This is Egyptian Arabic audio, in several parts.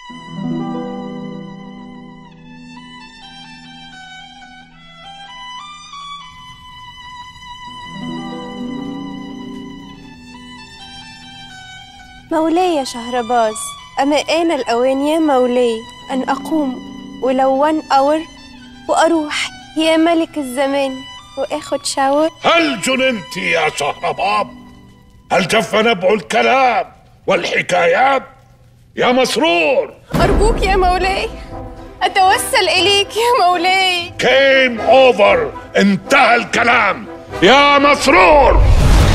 مولاي يا شهرباز أما آن الأوان يا مولاي أن أقوم ولو ون أور وأروح يا ملك الزمان وآخد شاور هل جننت يا شهرباب هل جف نبع الكلام والحكايات يا مسرور أرجوك يا مولاي أتوسل إليك يا مولاي كيم اوفر انتهى الكلام يا مسرور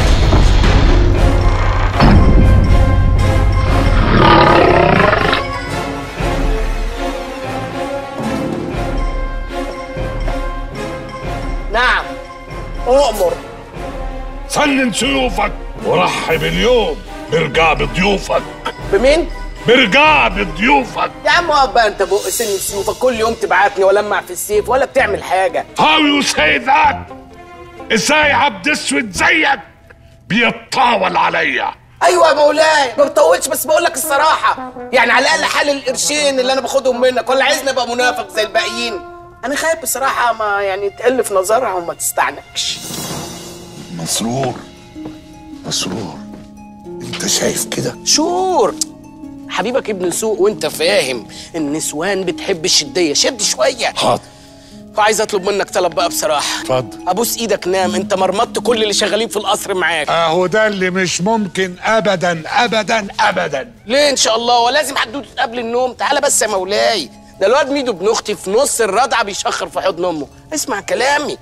نعم أؤمر سنن سيوفك ورحب اليوم برقاب ضيوفك بمين؟ برقاب ضيوفك يا عم اقعد بقى انت بق سن سيوفك كل يوم تبعتني ولمع في السيف ولا بتعمل حاجة هاو يو سي ذات ازاي عبد اسود زيك بيتطاول عليا ايوه يا مولاي ما بطولش بس بقول لك الصراحة يعني على الاقل حل القرشين اللي انا باخدهم منك ولا عايزني ابقى منافق زي الباقيين انا خايف بصراحة ما يعني تقل في نظرها وما تستعنكش مسرور مسرور انت شايف كده شور حبيبك ابن سوق وانت فاهم النسوان بتحب الشدية شد شوية حاضر وعايز اطلب منك طلب بقى بصراحة اتفضل ابوس ايدك نام انت مرمطت كل اللي شغالين في القصر معاك اهو ده اللي مش ممكن ابدا ابدا ابدا ليه ان شاء الله ولازم حدوته قبل النوم تعالى بس يا مولاي ده الواد ميدو ابن اختي في نص الرضعه بيشخر في حضن امه اسمع كلامي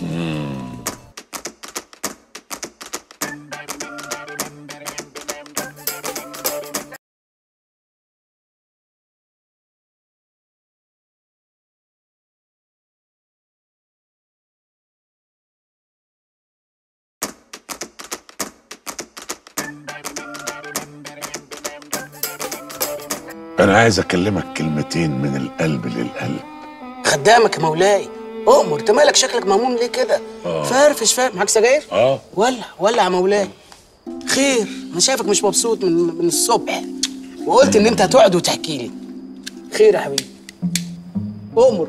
انا عايز اكلمك كلمتين من القلب للقلب خدامك يا مولاي اؤمر انت مالك شكلك مهموم ليه كده فرفش فرفش معاك سجاير اه ولع ولع يا مولاي خير انا شايفك مش مبسوط من من الصبح وقلت ان انت هتقعد وتحكي لي خير يا حبيبي اؤمر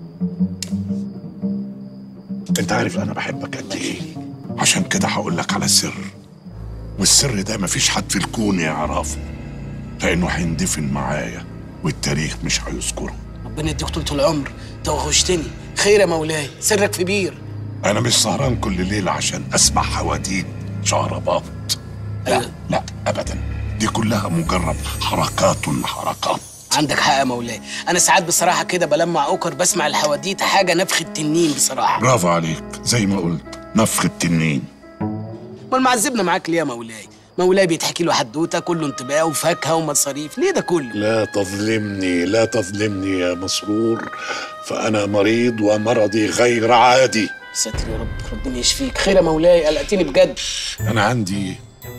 انت عارف انا بحبك قد ايه عشان كده هقول لك على سر والسر ده مفيش حد في الكون يعرفه لانه هيندفن معايا والتاريخ مش هيذكره ربنا يديك طول العمر توغشتني خير يا مولاي سرك في بير انا مش سهران كل ليله عشان اسمع حواديت شهرباط لا أيوة. لا ابدا دي كلها مجرد حركات حركات عندك حق يا مولاي انا ساعات بصراحه كده بلمع اوكر بسمع الحواديت حاجه نفخ التنين بصراحه برافو عليك زي ما قلت نفخ التنين امال معذبنا معاك ليه يا مولاي مولاي بيتحكي له حدوته كله انتباه وفاكهه ومصاريف ليه ده كله لا تظلمني لا تظلمني يا مسرور فأنا مريض ومرضي غير عادي ستر يا رب ربنا يشفيك خير يا مولاي قلقتني بجد أنا عندي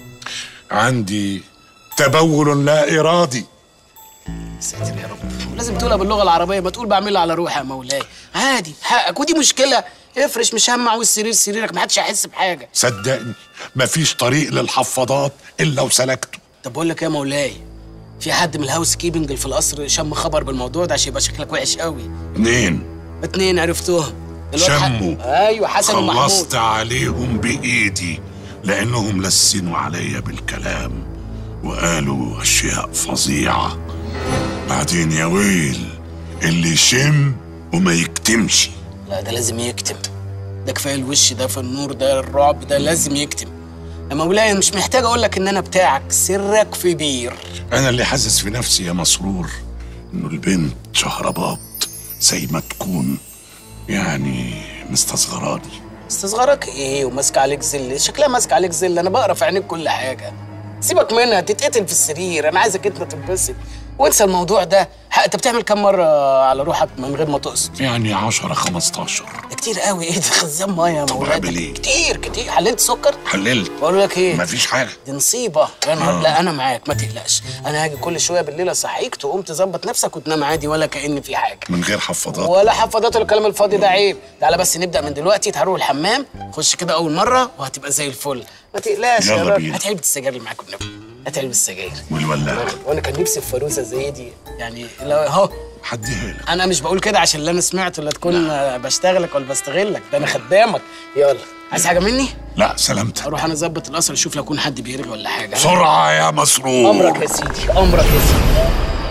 عندي تبول لا إرادي ستر يا رب لازم تقولها باللغه العربيه ما تقول بعملها على روحي يا مولاي عادي حقك ودي مشكله افرش مشمع والسرير سريرك ما حدش هيحس بحاجه صدقني مفيش طريق للحفاضات إلا وسلكته طب بقول لك إيه يا مولاي في حد من الهاوس كيبنج اللي في القصر شم خبر بالموضوع ده عشان يبقى شكلك وحش قوي اتنين اتنين عرفتوهم الواد ح- شموا ايوه حسن ومحمود خلصت عليهم بإيدي لأنهم لسنوا عليا بالكلام وقالوا أشياء فظيعة بعدين يا ويل اللي يشم وما يكتمش لا ده لازم يكتم ده كفايه الوش ده في النور ده الرعب ده لازم يكتم يا مولاي أنا مش محتاج اقول لك ان انا بتاعك سرك في بير أنا اللي حاسس في نفسي يا مسرور إنه البنت شهرباط زي ما تكون يعني مستصغراني استصغرك ايه وماسكه عليك زل شكلها ماسكه عليك زل انا بقرا في عينيك كل حاجه سيبك منها تتقتل في السرير انا عايزك انت تنبسط وانسى الموضوع ده ح- انت بتعمل كام مره على روحك من غير ما تقصد يعني عشرة خمستاشر ده كتير قوي ايه ده خزان ميه يا مولاي أعمل ده إيه؟ كتير كتير حللت سكر حللت بقول لك ايه مفيش حاجة دي نصيبه يا نهار لا انا معاك ما تقلقش انا هاجي كل شويه بالليل اصحيك تقوم تظبط نفسك وتنام عادي ولا كأن في حاجه من غير حفاضات ولا حفظات ولا الكلام الفاضي ده عيب تعالى بس نبدا من دلوقتي تعالوا الحمام خش كده اول مره وهتبقى زي الفل ما تقلقش يا يلا راجل بينا. هات علبه السجاير اللي معاك والنبي اتعب السجاير والولاعه وانا كان نفسي في فانوسه زي دي يعني لو اهو حديها لك انا مش بقول كده عشان اللي انا سمعته لا تكون بشتغلك ولا بستغلك ده انا خدامك يلا عايز حاجه مني لا سلامتك اروح انا اظبط القصر اشوف لو يكون حد بيرغي ولا حاجه بسرعه يا مسرور امرك يا سيدي امرك يا سيدي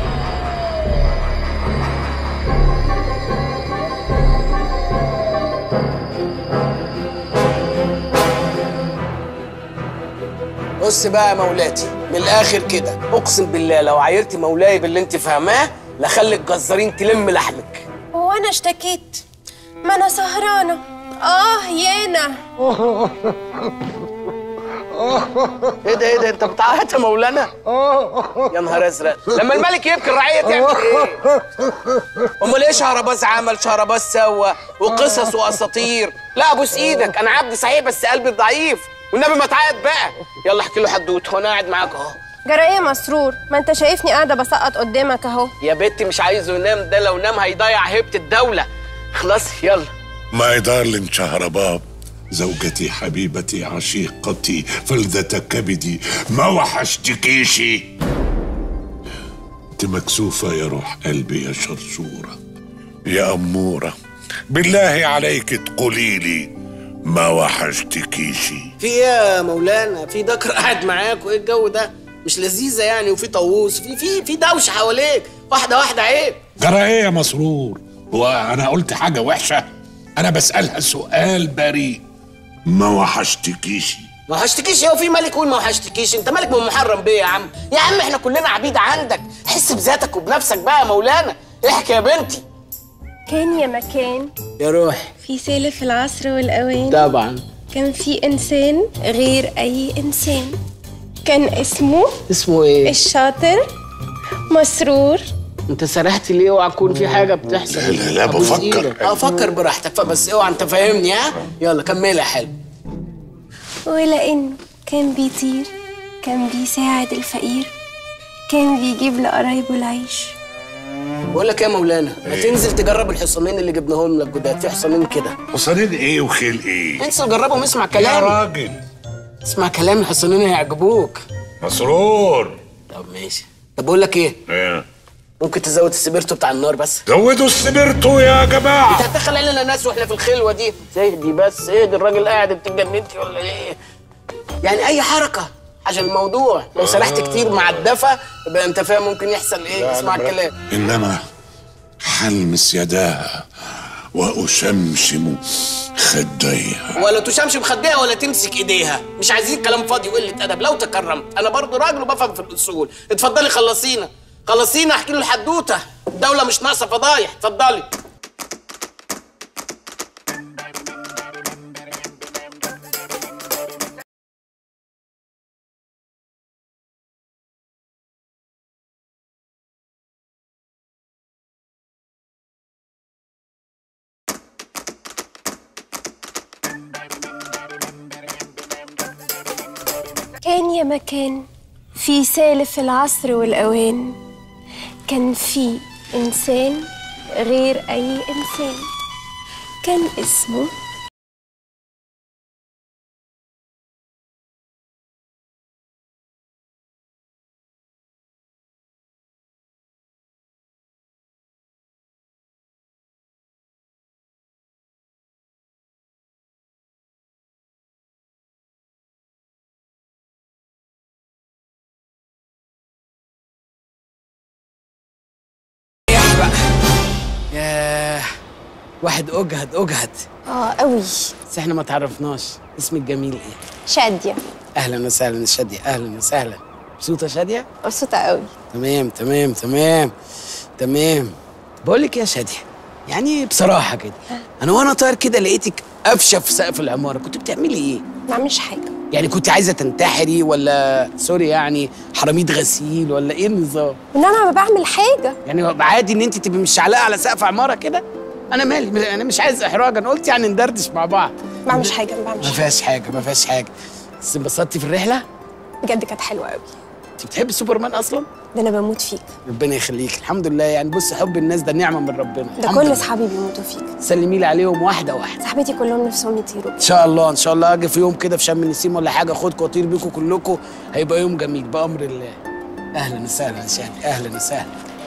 بص بقى يا مولاتي من الاخر كده اقسم بالله لو عايرتي مولاي باللي انت فاهماه لخلي الجزارين تلم لحمك هو انا اشتكيت ما انا سهرانه اه يانا ايه ده ايه ده انت بتعيط يا مولانا يا نهار ازرق لما الملك يبكي الرعيه تعمل ايه امال ايه شهرباز عمل شهرباز سوى وقصص واساطير لا ابوس ايدك انا عبد صحيح بس قلبي ضعيف والنبي ما تعيط بقى يلا احكي له حدوته وانا قاعد معاك اهو جرى ايه مسرور ما انت شايفني قاعده بسقط قدامك اهو يا بنتي مش عايزه ينام ده لو نام هيضيع هيبه الدوله خلاص يلا ماي دارلينج شهرباب زوجتي حبيبتي عشيقتي فلذة كبدي ما وحشتكيشي انت مكسوفة يا روح قلبي يا شرشورة يا أمورة بالله عليك تقولي لي ما وحشتكيشي في ايه يا مولانا في دكر قاعد معاك وايه الجو ده مش لذيذه يعني وفي طاووس في في في دوشه حواليك واحده واحده عيب جرى ايه يا مسرور هو انا قلت حاجة وحشة انا بسألها سؤال بريء ما وحشتكيشي ما هشتكيش هو في ملك يقول ما هشتكيش انت ملك من محرم بيه يا عم يا عم احنا كلنا عبيد عندك حس بذاتك وبنفسك بقى يا مولانا احكي يا بنتي كان يا مكان يا روح في سالف العصر والاوان طبعا كان في انسان غير اي انسان كان اسمه اسمه ايه الشاطر مسرور انت سرحت ليه اوعى تكون في حاجه بتحصل لا، لا، لا، أبوس بفكر. إيدك. اه فكر براحتك بس اوعى انت فاهمني ها يلا كملي يا حلو ولأنه كان بيطير كان بيساعد الفقير كان بيجيب لقرايبه العيش بقول لك ايه يا مولانا ما تنزل تجرب الحصانين اللي جبناهم لك جداد في حصانين كده وصلين ايه وخيل ايه انزل جربهم اسمع يا كلامي راجل اسمع كلامي الحصانين هيعجبوك مسرور طب ماشي طب بقول لك ايه ايه ممكن تزود السبيرتو بتاع النار بس زودوا السبرتو يا جماعة انت هتدخل علينا ناس واحنا في الخلوه دي اهدي بس اهدي الراجل قاعد انت اتجننتي ولا ايه يعني اي حركه عشان الموضوع لو سرحت كتير مع الدفا يبقى انت فاهم ممكن يحصل ايه اسمع الكلام إنما حلمس يداها وأشمشم خديها ولا تشمشم خديها ولا تمسك ايديها مش عايزين كلام فاضي وقله ادب لو تكرمت انا برضو راجل وبفهم في الاصول اتفضلي خلصينا خلصينا احكي له الحدوته الدوله مش ناقصه فضايح اتفضلي كان يا مكان في سالف العصر والأوان كان في إنسان غير أي إنسان كان اسمه ياه واحد اجهد اجهد آه قوي بس احنا ما تعرفناش اسمك جميل ايه شادية اهلا وسهلا شاديه اهلا وسهلا مبسوطه شاديه مبسوطة قوي تمام تمام تمام تمام بقول لك يا شاديه يعني بصراحه كده انا وانا طاير كده لقيتك قافشه في سقف العماره كنت بتعملي ايه ما عملش حاجة يعني كنت عايزه تنتحري ولا سوري يعني حراميد غسيل ولا ايه النظام إن أنا ما بعمل حاجة يعني عادي ان انت تبقي مش علاقه على سقف عماره كده انا مالي انا مش عايز احراج انا قلت يعني ندردش مع بعض ما بعملش حاجة ما ما بعملش حاجة فيهاش حاجه ما فيهاش حاجه بس انبسطتي في الرحله بجد كانت حلوة قوي انت بتحبي سوبرمان اصلا ده انا بموت فيك ربنا يخليك الحمد لله يعني بص حب الناس ده نعمه من ربنا ده الحمد كل لله. اصحابي بيموتوا فيك سلمي لي عليهم واحده واحده صاحبتي كلهم نفسهم يطيروا ان شاء الله ان شاء الله اجي في يوم كده في شم النسيم ولا حاجه اخدكم واطير بيكم كلكم هيبقى يوم جميل بامر الله اهلا وسهلا يا شادي اهلا وسهلا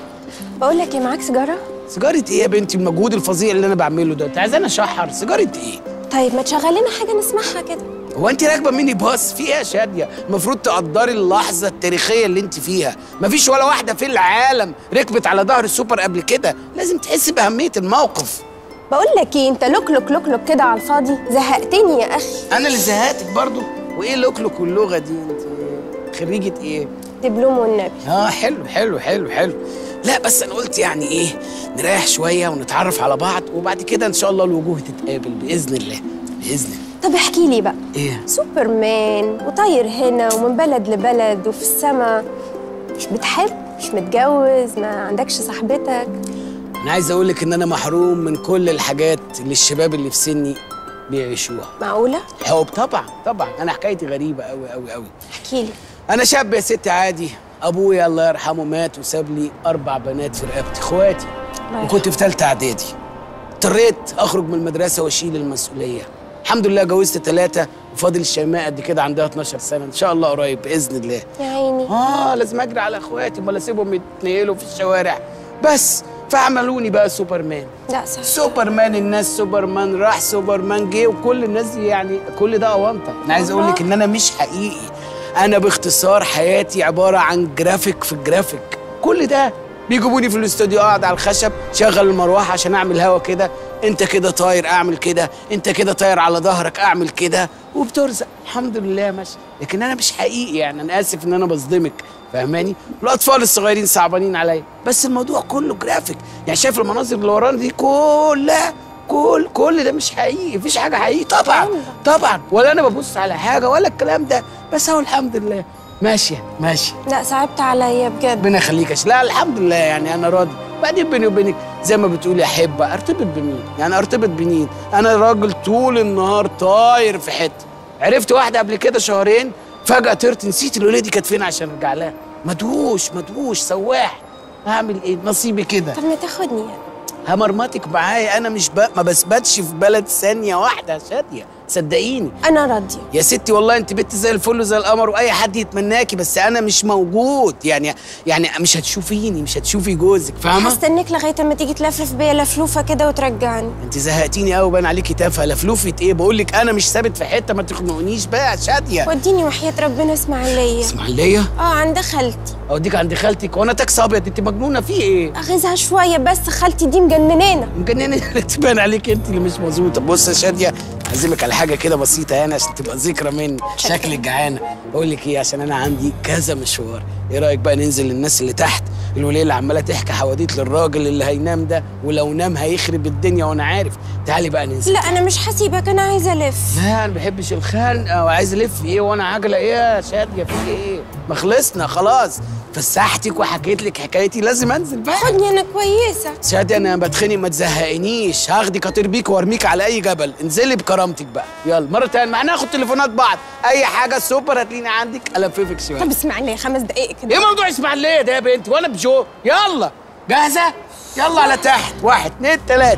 بقول لك ايه معاك سيجاره سيجاره ايه يا بنتي المجهود الفظيع اللي انا بعمله ده انت عايزاني اشحر سيجاره ايه طيب ما تشغل لنا حاجه نسمعها كده هو انت راكبه ميني باص في ايه يا شاديه المفروض تقدري اللحظه التاريخيه اللي انت فيها مفيش ولا واحده في العالم ركبت على ظهر السوبر قبل كده لازم تحسي باهميه الموقف بقول لك ايه انت لوك لوك لوك لوك كده على الفاضي زهقتني يا اخي انا اللي زهقتك برضو وايه لوكلوك واللغه دي انت خريجه ايه دبلوم والنبي اه حلو حلو حلو حلو لا بس انا قلت يعني ايه نريح شويه ونتعرف على بعض وبعد كده ان شاء الله الوجوه تتقابل باذن الله باذن الله طب احكي لي بقى ايه سوبرمان وطاير هنا ومن بلد لبلد وفي السما مش بتحب مش متجوز ما عندكش صاحبتك انا عايز اقول لك ان انا محروم من كل الحاجات اللي الشباب اللي في سني بيعيشوها معقوله حب طبعا طبعا انا حكايتي غريبه قوي قوي قوي احكي لي انا شاب يا ستي عادي ابويا الله يرحمه مات وساب لي اربع بنات في رقبتي اخواتي الله وكنت في ثالثه اعدادي اضطريت اخرج من المدرسه واشيل المسؤوليه الحمد لله جوزت ثلاثه وفاضل الشيماء قد كده عندها 12 سنه ان شاء الله قريب باذن الله يا عيني اه لازم اجري على اخواتي امال اسيبهم يتنقلوا في الشوارع بس فعملوني بقى سوبرمان لا صح سوبرمان الناس سوبرمان راح سوبرمان جه وكل الناس دي يعني كل ده اونطه انا عايز اقول لك ان انا مش حقيقي انا باختصار حياتي عباره عن جرافيك في الجرافيك كل ده بيجيبوني في الاستوديو اقعد على الخشب شغل المروحه عشان اعمل هوا كده انت كده طاير اعمل كده انت كده طاير على ظهرك اعمل كده وبترزق الحمد لله ماشي لكن انا مش حقيقي يعني انا اسف ان انا بصدمك فاهماني الاطفال الصغيرين صعبانين عليا بس الموضوع كله جرافيك يعني شايف المناظر اللي ورانا دي كلها كل كل ده مش حقيقي مفيش حاجه حقيقي طبعا طبعا ولا انا ببص على حاجه ولا الكلام ده بس هو الحمد لله ماشيه ماشيه لا صعبت عليا بجد ربنا يخليك يا ش- لا الحمد لله يعني انا راضي بعدين بيني وبينك زي ما بتقولي احب ارتبط بمين يعني ارتبط بمين انا راجل طول النهار طاير في حته عرفت واحده قبل كده شهرين فجاه طرت نسيت الوليه دي كانت فين عشان ارجع لها مدهوش مدهوش سواح هعمل ايه نصيبي كده طب ما تاخدني يعني همرمطك معايا انا مش ب... ما بثبتش في بلد ثانيه واحده يا شاديه صدقيني انا راضيه يا ستي والله انت بنت زي الفل وزي القمر واي حد يتمناكي بس انا مش موجود يعني يعني مش هتشوفيني مش هتشوفي جوزك فاهمه هستناك لغايه اما تيجي تلفلف بيا لفلوفه كده وترجعني انت زهقتيني قوي باين عليكي تافهه لفلوفه ايه بقول لك انا مش ثابت في حته ما تخنقنيش بقى يا شاديه وديني وحياه ربنا اسماعيليه اسماعيليه اه عند خالتي اوديك عند خالتك وانا تاكس ابيض انت مجنونه في ايه اغيظها شويه بس خالتي دي مجننانه مجننه تبان عليك انت اللي مش مظبوطه بص يا شاديه اعزمك على حاجه كده بسيطه يعني عشان تبقى ذكرى مني شكراً. شكلك جعانه بقول لك ايه عشان انا عندي كذا مشوار ايه رايك بقى ننزل للناس اللي تحت الوليه اللي عماله تحكي حواديت للراجل اللي هينام ده ولو نام هيخرب الدنيا وانا عارف تعالي بقى ننزل لا انا مش هسيبك انا عايزه الف لا انا ما بحبش الخنقه وعايز الف ايه وانا عجله ايه يا شاديه في ايه ما خلصنا خلاص فسحتك وحكيت لك حكايتي لازم انزل بقى خدني انا كويسه شادي انا بتخنق ما تزهقنيش هاخدك اطير بيك وارميك على اي جبل انزلي بكرامتك بقى يلا مره تانية ما هناخد تليفونات بعض اي حاجه سوبر هتلاقيني عندك الففك شويه طب اسمعني خمس دقايق كده ايه موضوع اسماعيليه ده يا بنت وانا بجو يلا جاهزه يلا على تحت واحد اتنين تلاته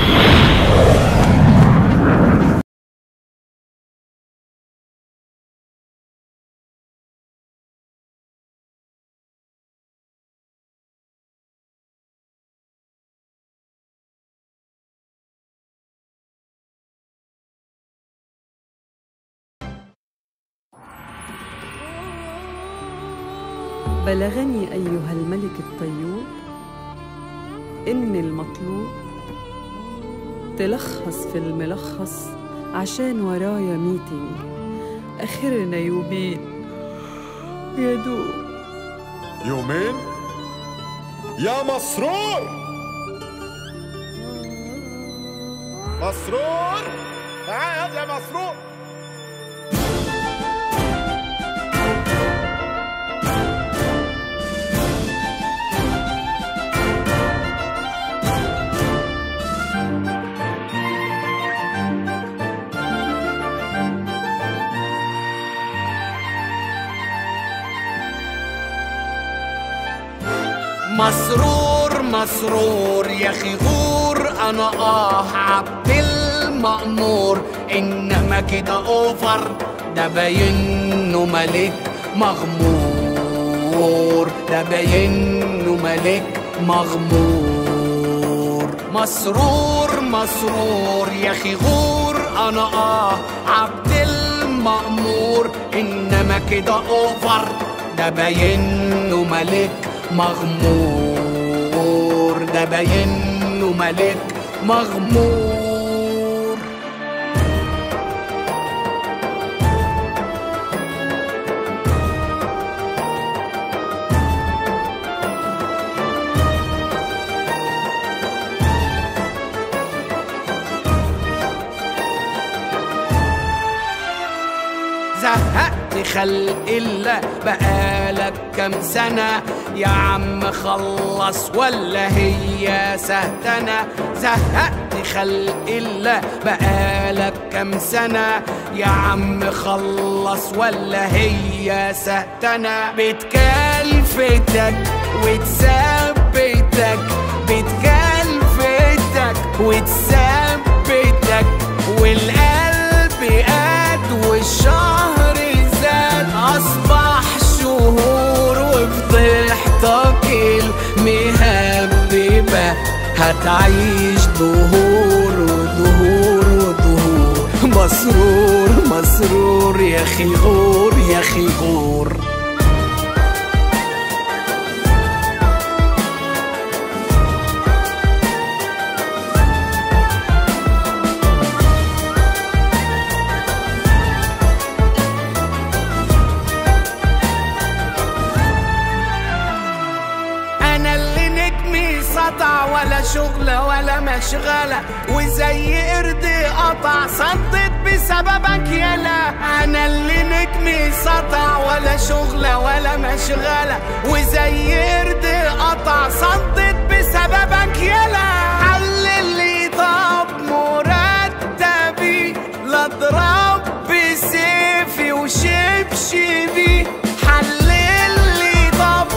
بلغني أيها الملك الطيور إن المطلوب تلخص في الملخص عشان ورايا ميتنج آخرنا يوبين يا دوب يومين يا مسرور مسرور تعال يا مسرور مسرور مسرور يا اخي غور انا اه عبد المأمور انما كده اوفر ده باينه ملك مغمور ده باينه ملك مغمور مسرور مسرور يا اخي غور انا اه عبد المأمور انما كده اوفر ده باينه ملك مغمور ده باينه ملك مغمور زهقت خلق الله بقالك كام سنة يا عم خلص ولا هي سهتنا زهقت خلق الله بقالك كام سنة يا عم خلص ولا هي سهتنا بتكلفتك وتثبتك بتكلفتك وتثبتك والقلب قاد والشهر زاد أصبح شهور وفضحتك المهببة هتعيش دهور ودهور ودهور مسرور مسرور يا أخي غور يا أخي غور انا اللي نجمي سطع ولا شغلة ولا مشغلة وزي قرد قطع صدت بسببك يلا انا اللي نجمي سطع ولا شغلة ولا مشغلة وزي قرد قطع صدت بسببك يلا حلل لي طب مرتبي لا اضرب بسيفي وشبشبي حلل لي طب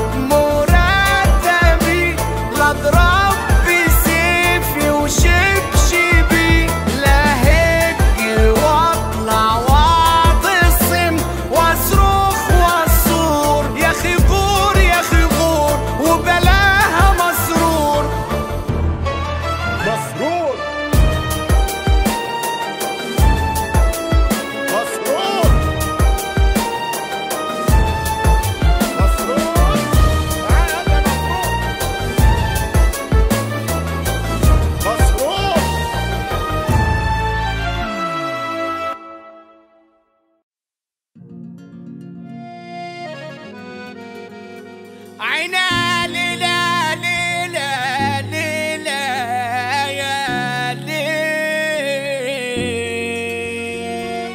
مرتبي لا اضرب بسيفي وشبشبي لا هج واطلع واعتصم واصرخ واصور يا اخي غور يا اخي غور وبلاها مسرور مسرور مسرور مسرور تعال يا مسرور مسرور عينا ليلى ليلى ليلى يا ليل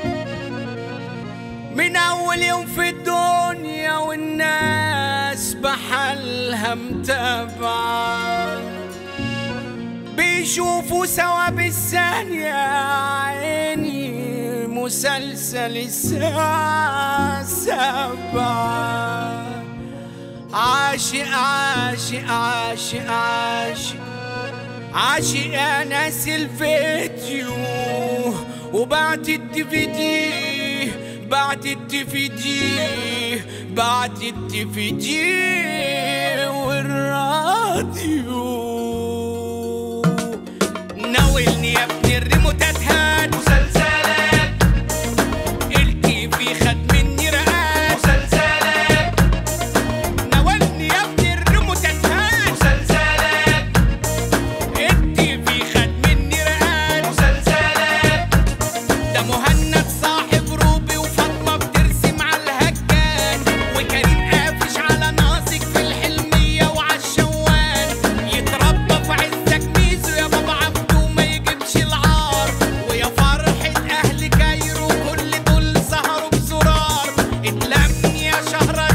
من أول يوم في الدنيا والناس بحالها متابعة بيشوفوا سوا بالثانية عيني مسلسل الساعة سبعة عاشق عاشق عاشق عاشق عاشق يا ناس الفيديو وبعت الدي في دي بعت الدي في دي بعت الدي في دي والراديو ناولني يا ابني الريموتات هات مسلسلات التي في خد مني رقات مسلسلات ناولني يا ابني الريموتات هات مسلسلات التي في خد مني رقات مسلسلات ده مهند صاحب روبي وفاطمه بترسم على الهجان وكريم قافش على ناصك في الحلميه وعالشوال يتربى في عزك ميزو يا بابا عبده ما يجيبش العار ويا فرحه اهل كايرو كل دول سهروا بزرار اتلم يا شهر